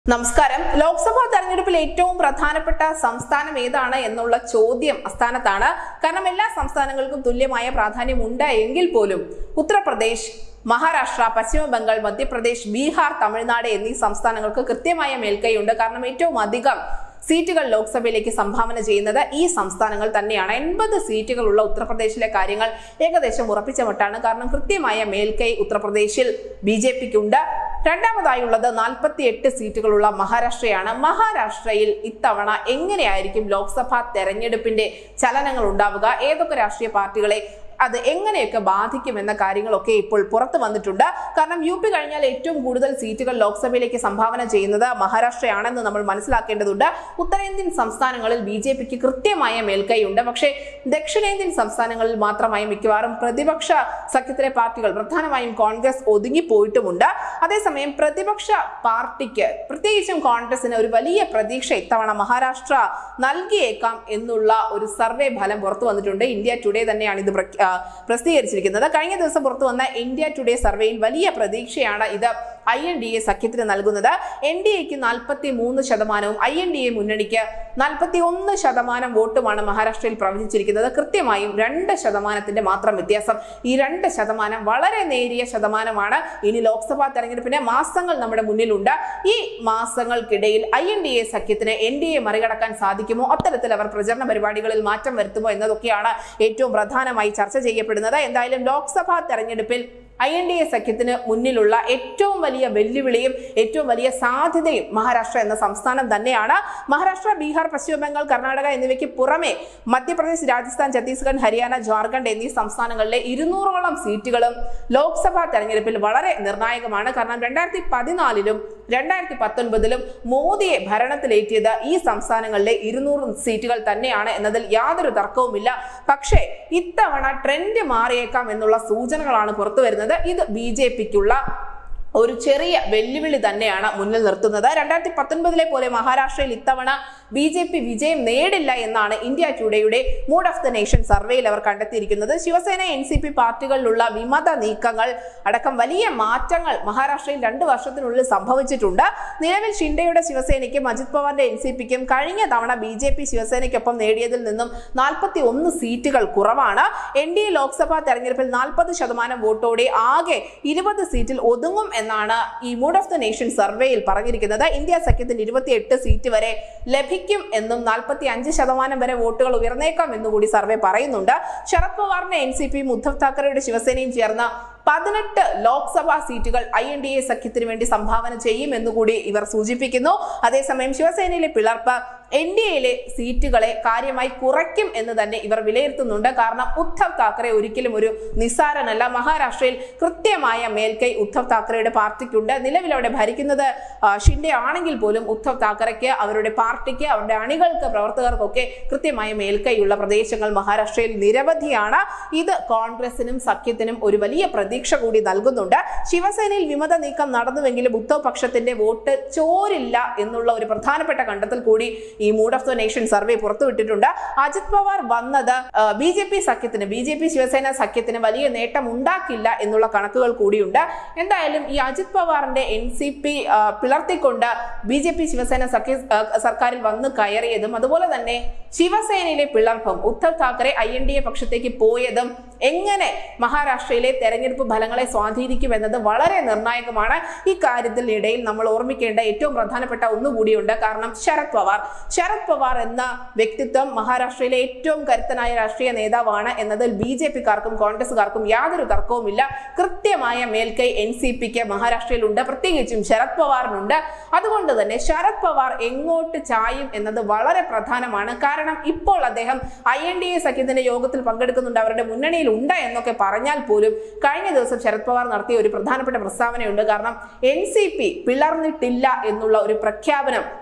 നമസ്കാരം ലോക്സഭാ തെരഞ്ഞെടുപ്പിൽ ഏറ്റവും പ്രധാനപ്പെട്ട സംസ്ഥാനം ഏതാണ് എന്നുള്ള ചോദ്യം അസ്ഥാനത്താണ് കാരണം എല്ലാ സംസ്ഥാനങ്ങൾക്കും തുല്യമായ പ്രാധാന്യമുണ്ട് എങ്കിൽ പോലും ഉത്തർപ്രദേശ് മഹാരാഷ്ട്ര പശ്ചിമ ബംഗാൾ മധ്യപ്രദേശ് ബീഹാർ തമിഴ്നാട് എന്നീ സംസ്ഥാനങ്ങൾക്ക് കൃത്യമായ മേൽക്കൈയുണ്ട് കാരണം ഏറ്റവും അധികം സീറ്റുകൾ ലോക്സഭയിലേക്ക് സംഭാവന ചെയ്യുന്നത് ഈ സംസ്ഥാനങ്ങൾ തന്നെയാണ് എൺപത് സീറ്റുകളുള്ള ഉത്തർപ്രദേശിലെ കാര്യങ്ങൾ ഏകദേശം ഉറപ്പിച്ച മട്ടാണ് കാരണം കൃത്യമായ മേൽക്കൈ ഉത്തർപ്രദേശിൽ ബി ജെ പിക്കുണ്ട് രണ്ടാമതായുള്ളത് നാൽപ്പത്തി എട്ട് സീറ്റുകളുള്ള മഹാരാഷ്ട്രയാണ് മഹാരാഷ്ട്രയിൽ ഇത്തവണ എങ്ങനെയായിരിക്കും ലോക്സഭാ തെരഞ്ഞെടുപ്പിന്റെ ചലനങ്ങൾ ഉണ്ടാവുക ഏതൊക്കെ രാഷ്ട്രീയ പാർട്ടികളെ അത് എങ്ങനെയൊക്കെ ബാധിക്കുമെന്ന കാര്യങ്ങളൊക്കെ ഇപ്പോൾ പുറത്തു വന്നിട്ടുണ്ട് കാരണം യു പി കഴിഞ്ഞാൽ ഏറ്റവും കൂടുതൽ സീറ്റുകൾ ലോക്സഭയിലേക്ക് സംഭാവന ചെയ്യുന്നത് മഹാരാഷ്ട്രയാണെന്ന് നമ്മൾ മനസ്സിലാക്കേണ്ടതുണ്ട് ഉത്തരേന്ത്യൻ സംസ്ഥാനങ്ങളിൽ ബി ജെ പിക്ക് കൃത്യമായ മേൽക്കൈയുണ്ട് പക്ഷേ ദക്ഷിണേന്ത്യൻ സംസ്ഥാനങ്ങളിൽ മാത്രമായി മിക്കവാറും പ്രതിപക്ഷ സഖ്യത്തിലെ പാർട്ടികൾ പ്രധാനമായും കോൺഗ്രസ് ഒതുങ്ങിപ്പോയിട്ടുമുണ്ട് അതേസമയം പ്രതിപക്ഷ പാർട്ടിക്ക് പ്രത്യേകിച്ചും കോൺഗ്രസിന് ഒരു വലിയ പ്രതീക്ഷ ഇത്തവണ മഹാരാഷ്ട്ര നൽകിയേക്കാം എന്നുള്ള ഒരു സർവേ ഫലം പുറത്തു വന്നിട്ടുണ്ട് ഇന്ത്യ ടുഡേ തന്നെയാണ് ഇത് പ്രഖ്യാ- ആ, പ്രസിദ്ധീകരിച്ചിരിക്കുന്നത് കഴിഞ്ഞ ദിവസം പുറത്തു വന്ന ഇന്ത്യ ടുഡേ സർവേയിൽ വലിയ പ്രതീക്ഷയാണ് ഇത് ഐ എൻ ഡി എ സഖ്യത്തിന് നൽകുന്നത് എൻ ഡി എക്ക് നാൽപ്പത്തി മൂന്ന് ശതമാനവും ഐ എൻ ഡി എ മുന്നണിക്ക് നാൽപ്പത്തി ഒന്ന് ശതമാനം വോട്ടുമാണ് മഹാരാഷ്ട്രയിൽ പ്രവചിച്ചിരിക്കുന്നത് കൃത്യമായും രണ്ട് ശതമാനത്തിന്റെ മാത്രം വ്യത്യാസം ഈ രണ്ട് ശതമാനം വളരെ നേരിയ ശതമാനമാണ് ഇനി ലോക്സഭാ തെരഞ്ഞെടുപ്പിന് മാസങ്ങൾ നമ്മുടെ മുന്നിലുണ്ട് ഈ മാസങ്ങൾക്കിടയിൽ ഐ എൻ ഡി എ സഖ്യത്തിന് എൻ ഡി എ മറികടക്കാൻ സാധിക്കുമോ അത്തരത്തിൽ അവർ പ്രചരണ പരിപാടികളിൽ മാറ്റം വരുത്തുമോ എന്നതൊക്കെയാണ് ഏറ്റവും പ്രധാനമായി ചർച്ച ചെയ്യപ്പെടുന്നത് എന്തായാലും ലോക്സഭാ തെരഞ്ഞെടുപ്പിൽ ഐ എൻ ഡി എ സഖ്യത്തിന് മുന്നിലുള്ള ഏറ്റവും വലിയ വെല്ലുവിളിയും ഏറ്റവും വലിയ സാധ്യതയും മഹാരാഷ്ട്ര എന്ന സംസ്ഥാനം തന്നെയാണ് മഹാരാഷ്ട്ര ബീഹാർ പശ്ചിമ ബംഗാൾ കർണാടക എന്നിവയ്ക്ക് പുറമെ മധ്യപ്രദേശ് രാജസ്ഥാൻ ഛത്തീസ്ഗഡ് ഹരിയാന ജാർഖണ്ഡ് എന്നീ സംസ്ഥാനങ്ങളിലെ ഇരുന്നൂറോളം സീറ്റുകളും ലോക്സഭാ തെരഞ്ഞെടുപ്പിൽ വളരെ നിർണായകമാണ് കാരണം രണ്ടായിരത്തി പതിനാലിലും രണ്ടായിരത്തി പത്തൊൻപതിലും മോദിയെ ഭരണത്തിലേറ്റിയത് ഈ സംസ്ഥാനങ്ങളിലെ ഇരുന്നൂറ് സീറ്റുകൾ തന്നെയാണ് എന്നതിൽ യാതൊരു തർക്കവുമില്ല പക്ഷേ ഇത്തവണ ട്രെൻഡ് മാറിയേക്കാം എന്നുള്ള സൂചനകളാണ് പുറത്തു വരുന്നത് ഇത് ബി ജെ പിക്കുള്ള ഒരു ചെറിയ വെല്ലുവിളി തന്നെയാണ് മുന്നിൽ നിർത്തുന്നത് രണ്ടായിരത്തി പത്തൊൻപതിലെ പോലെ മഹാരാഷ്ട്രയിൽ ഇത്തവണ ബി ജെ പി വിജയം നേടില്ല എന്നാണ് ഇന്ത്യ ടുഡേയുടെ മൂഡ് ഓഫ് ദ നേഷൻ സർവേയിൽ അവർ കണ്ടെത്തിയിരിക്കുന്നത് ശിവസേന എൻ സി പി പാർട്ടികളിലുള്ള വിമത നീക്കങ്ങൾ അടക്കം വലിയ മാറ്റങ്ങൾ മഹാരാഷ്ട്രയിൽ രണ്ട് വർഷത്തിനുള്ളിൽ സംഭവിച്ചിട്ടുണ്ട് നിലവിൽ ഷിൻഡെയുടെ ശിവസേനയ്ക്കും അജിത് പവാറിന്റെ എൻ സി പിക്കും കഴിഞ്ഞ തവണ ബി ജെ പി ശിവസേനയ്ക്കൊപ്പം നേടിയതിൽ നിന്നും നാൽപ്പത്തി ഒന്ന് സീറ്റുകൾ കുറവാണ് എൻ ഡി എ ലോക്സഭാ തെരഞ്ഞെടുപ്പിൽ നാൽപ്പത് ശതമാനം വോട്ടോടെ ആകെ ഇരുപത് സീറ്റിൽ ഒതുങ്ങും എന്നാണ് ഈ മൂഡ് ഓഫ് ദ നേഷൻ സർവേയിൽ പറഞ്ഞിരിക്കുന്നത് ഇന്ത്യ സഖ്യത്തിന് ഇരുപത്തിയെട്ട് സീറ്റ് വരെ ലഭിക്കും എന്നും നാൽപ്പത്തി അഞ്ച് ശതമാനം വരെ വോട്ടുകൾ ഉയർന്നേക്കാം എന്നുകൂടി സർവേ പറയുന്നുണ്ട് ശരത് പവാറിന്റെ എൻ സി പിയും ഉദ്ധവ് താക്കറെയുടെ ശിവസേനയും ചേർന്ന പതിനെട്ട് ലോക്സഭാ സീറ്റുകൾ ഐ എൻ ഡി എ സഖ്യത്തിന് വേണ്ടി സംഭാവന ചെയ്യും എന്നുകൂടി ഇവർ സൂചിപ്പിക്കുന്നു അതേസമയം ശിവസേനയിലെ പിളർപ്പ് എൻ ഡി എയിലെ സീറ്റുകളെ കാര്യമായി കുറയ്ക്കും എന്ന് തന്നെ ഇവർ വിലയിരുത്തുന്നുണ്ട് കാരണം ഉദ്ധവ് താക്കറെ ഒരിക്കലും ഒരു നിസ്സാരനല്ല മഹാരാഷ്ട്രയിൽ കൃത്യമായ മേൽക്കൈ ഉദ്ധവ് താക്കറെയുടെ പാർട്ടിക്കുണ്ട് നിലവിൽ അവിടെ ഭരിക്കുന്നത് ആ, ഷിൻഡെ ആണെങ്കിൽ പോലും ഉദ്ധവ് താക്കറയ്ക്ക് അവരുടെ പാർട്ടിക്ക് അവരുടെ അണികൾക്ക് പ്രവർത്തകർക്കൊക്കെ കൃത്യമായ മേൽക്കൈയുള്ള പ്രദേശങ്ങൾ മഹാരാഷ്ട്രയിൽ നിരവധിയാണ് ഇത് കോൺഗ്രസിനും സഖ്യത്തിനും ഒരു വലിയ പ്രതീക്ഷ കൂടി നൽകുന്നുണ്ട് ശിവസേനയിൽ വിമത നീക്കം നടന്നുവെങ്കിലും ഉദ്ധവ് പക്ഷത്തിന്റെ വോട്ട് ചോരില്ല എന്നുള്ള ഒരു പ്രധാനപ്പെട്ട കണ്ടെത്തൽ കൂടി ഈ mood of the nation survey പുറത്തുവിട്ടിട്ടുണ്ട് അജിത് പവാർ വന്നത് ബി ജെ പി സഖ്യത്തിന് ബി ജെ പി ശിവസേന സഖ്യത്തിന് വലിയ നേട്ടം ഉണ്ടാക്കില്ല എന്നുള്ള കണക്കുകൾ കൂടിയുണ്ട് എന്തായാലും ഈ അജിത് പവാറിന്റെ എൻ സി പി പിളർത്തിക്കൊണ്ട് ബി ജെ പി ശിവസേന സഖ്യ ആ, സർക്കാരിൽ വന്ന് കയറിയതും അതുപോലെ തന്നെ ശിവസേനയിലെ പിളർപ്പും Uddhav Thackeray I N D A പക്ഷത്തേക്ക് പോയതും എങ്ങനെ മഹാരാഷ്ട്രയിലെ തെരഞ്ഞെടുപ്പ് ഫലങ്ങളെ സ്വാധീനിക്കുമെന്നത് വളരെ നിർണായകമാണ് ഈ കാര്യത്തിൽ ഇടയിൽ നമ്മൾ ഓർമ്മിക്കേണ്ട ഏറ്റവും പ്രധാനപ്പെട്ട ഒന്നുകൂടിയുണ്ട് കാരണം ശരത് പവാർ ശരത് പവാർ എന്ന വ്യക്തിത്വം മഹാരാഷ്ട്രയിലെ ഏറ്റവും കരുത്തനായ രാഷ്ട്രീയ നേതാവാണ് എന്നതിൽ ബി ജെ പിക്കാർക്കും കോൺഗ്രസുകാർക്കും യാതൊരു തർക്കവുമില്ല കൃത്യമായ മേൽക്കൈ എൻ സി പിക്ക് മഹാരാഷ്ട്രയിലുണ്ട് പ്രത്യേകിച്ചും ശരത് പവാറിനുണ്ട് അതുകൊണ്ട് തന്നെ ശരത് പവാർ എങ്ങോട്ട് ചായും എന്നത് വളരെ പ്രധാനമാണ് കാരണം ഇപ്പോൾ അദ്ദേഹം ഐ എൻ ഡി എ സഖ്യത്തിന്റെ യോഗത്തിൽ പങ്കെടുക്കുന്നുണ്ട് അവരുടെ മുന്നണിയിൽ ഉണ്ട് എന്നൊക്കെ പറഞ്ഞാൽ പോലും കഴിഞ്ഞ ദിവസം ശരത് പവാർ നടത്തിയ ഒരു പ്രധാനപ്പെട്ട പ്രസ്താവനയുണ്ട് കാരണം എൻ സി പി പിളർന്നിട്ടില്ല എന്നുള്ള ഒരു പ്രഖ്യാപനം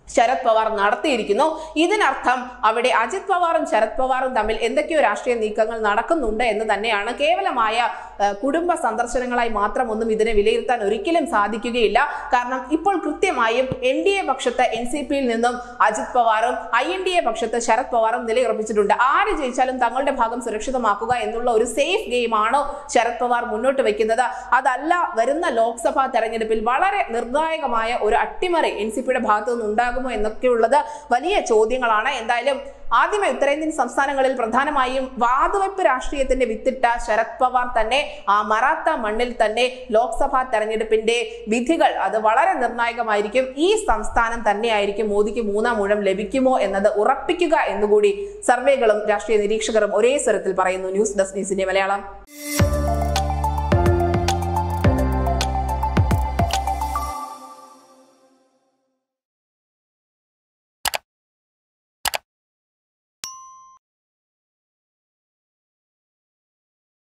ശരത് പവാർ നടത്തിയിരിക്കുന്നു ഇതിനർത്ഥം അവിടെ അജിത് പവാറും ശരത് പവാറും തമ്മിൽ എന്തൊക്കെയോ രാഷ്ട്രീയ നീക്കങ്ങൾ നടക്കുന്നുണ്ട് എന്ന് തന്നെയാണ് കേവലമായ ആ, കുടുംബ സന്ദർശനങ്ങളായി മാത്രം ഒന്നും ഇതിനെ വിലയിരുത്താൻ ഒരിക്കലും സാധിക്കുകയില്ല കാരണം ഇപ്പോൾ കൃത്യമായും എൻ ഡി എ പക്ഷത്ത് എൻ സി പിയിൽ നിന്നും അജിത് പവാറും ഐ എൻ ഡി എ പക്ഷത്ത് ശരത് പവാറും നിലയുറപ്പിച്ചിട്ടുണ്ട് ആര് ജയിച്ചാലും തങ്ങളുടെ ഭാഗം സുരക്ഷിതമാക്കുക എന്നുള്ള ഒരു സേഫ് ഗെയിമാണോ ശരത് പവാർ മുന്നോട്ട് വെക്കുന്നത് അതല്ല വരുന്ന ലോക്സഭാ തെരഞ്ഞെടുപ്പിൽ വളരെ നിർണായകമായ ഒരു അട്ടിമറി എൻ സി പിയുടെ ഭാഗത്തു നിന്ന് ഉണ്ടാകുമോ എന്നൊക്കെയുള്ളത് വലിയ ചോദ്യങ്ങളാണ് എന്തായാലും ആദ്യമേ ഉത്തരേന്ത്യൻ സംസ്ഥാനങ്ങളിൽ പ്രധാനമായും വാതുവെപ്പ് രാഷ്ട്രീയത്തിന്റെ വിത്തിട്ട ശരത് പവാർ തന്നെ ആ മറാത്ത മണ്ണിൽ തന്നെ ലോക്സഭാ തെരഞ്ഞെടുപ്പിന്റെ വിധികൾ അത് വളരെ നിർണായകമായിരിക്കും ഈ സംസ്ഥാനം തന്നെയായിരിക്കും മോദിക്ക് മൂന്നാം ഊഴം ലഭിക്കുമോ എന്നത് ഉറപ്പിക്കുക എന്നുകൂടി സർവേകളും രാഷ്ട്രീയ നിരീക്ഷകരും ഒരേ സ്വരത്തിൽ പറയുന്നു ന്യൂസ് ഡെസ്ക് ന്യൂസിന്റെ മലയാളം